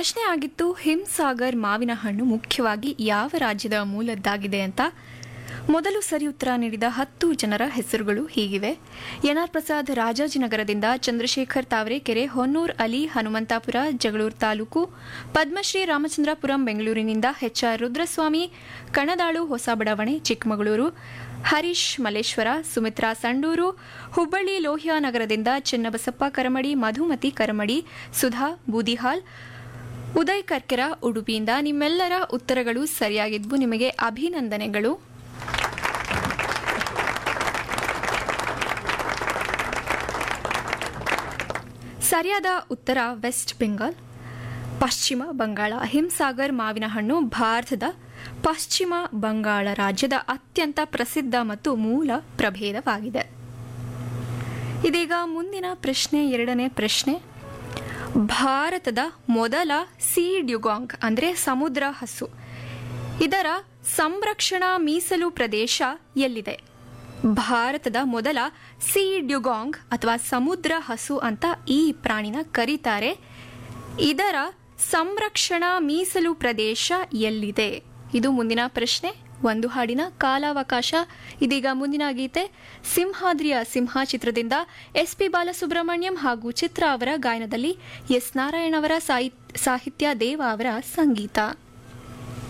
ಪ್ರಶ್ನೆ ಆಗಿತ್ತು ಹಿಮ್ಸಾಗರ್ ಮಾವಿನ ಹಣ್ಣು ಮುಖ್ಯವಾಗಿ ಯಾವ ರಾಜ್ಯದ ಮೂಲದ್ದಾಗಿದೆ ಅಂತ ಮೊದಲು ಸರಿ ಉತ್ತರ ನೀಡಿದ ಹತ್ತು ಜನರ ಹೆಸರುಗಳು ಹೀಗಿವೆ ಎನ್ಆರ್ ಪ್ರಸಾದ್ ರಾಜಾಜಿನಗರದಿಂದ ಚಂದ್ರಶೇಖರ್ ತಾವರೆಕೆರೆ ಹೊನ್ನೂರ್ ಅಲಿ ಹನುಮಂತಾಪುರ ಜಗಳೂರು ತಾಲೂಕು ಪದ್ಮಶ್ರೀ ರಾಮಚಂದ್ರಪುರಂ ಬೆಂಗಳೂರಿನಿಂದ ಎಚ್ಆರ್ ರುದ್ರಸ್ವಾಮಿ ಕಣದಾಳು ಹೊಸ ಬಡಾವಣೆ ಚಿಕ್ಕಮಗಳೂರು ಹರೀಶ್ ಮಲ್ಲೇಶ್ವರ ಸುಮಿತ್ರಾ ಸಂಡೂರು ಹುಬ್ಬಳ್ಳಿ ಲೋಹಿಯಾ ನಗರದಿಂದ ಚೆನ್ನಬಸಪ್ಪ ಕರಮಡಿ ಮಧುಮತಿ ಕರಮಡಿ ಸುಧಾ ಬೂದಿಹಾಲ್ ಉದಯ್ ಕರ್ಕೆರ ಉಡುಪಿಯಿಂದ ನಿಮ್ಮೆಲ್ಲರ ಉತ್ತರಗಳು ಸರಿಯಾಗಿದ್ವು ನಿಮಗೆ ಅಭಿನಂದನೆಗಳು ಸರಿಯಾದ ಉತ್ತರ ವೆಸ್ಟ್ ಬೆಂಗಾಲ್ ಪಶ್ಚಿಮ ಬಂಗಾಳ ಹಿಮ್ಸಾಗರ್ ಮಾವಿನ ಹಣ್ಣು ಭಾರತದ ಪಶ್ಚಿಮ ಬಂಗಾಳ ರಾಜ್ಯದ ಅತ್ಯಂತ ಪ್ರಸಿದ್ಧ ಮತ್ತು ಮೂಲ ಪ್ರಭೇದವಾಗಿದೆ ಇದೀಗ ಮುಂದಿನ ಪ್ರಶ್ನೆ ಎರಡನೇ ಪ್ರಶ್ನೆ ಭಾರತದ ಮೊದಲ ಸೀ ಡ್ಯುಗಾಂಗ್ ಅಂದರೆ ಸಮುದ್ರ ಹಸು ಇದರ ಸಂರಕ್ಷಣಾ ಮೀಸಲು ಪ್ರದೇಶ ಎಲ್ಲಿದೆ ಭಾರತದ ಮೊದಲ ಸೀ ಡ್ಯುಗಾಂಗ್ ಅಥವಾ ಸಮುದ್ರ ಹಸು ಅಂತ ಈ ಪ್ರಾಣಿನ ಕರೀತಾರೆ ಇದರ ಸಂರಕ್ಷಣಾ ಮೀಸಲು ಪ್ರದೇಶ ಎಲ್ಲಿದೆ ಇದು ಮುಂದಿನ ಪ್ರಶ್ನೆ ಒಂದು ಹಾಡಿನ ಕಾಲಾವಕಾಶ ಇದೀಗ ಮುಂದಿನ ಗೀತೆ ಸಿಂಹಾದ್ರಿಯ ಸಿಂಹ ಚಿತ್ರದಿಂದ ಎಸ್ ಪಿ ಬಾಲಸುಬ್ರಹ್ಮಣ್ಯಂ ಹಾಗೂ ಚಿತ್ರ ಅವರ ಗಾಯನದಲ್ಲಿ ಎಸ್ ನಾರಾಯಣ್ ಅವರ ಸಾಹಿತ್ಯ ದೇವ ಅವರ ಸಂಗೀತ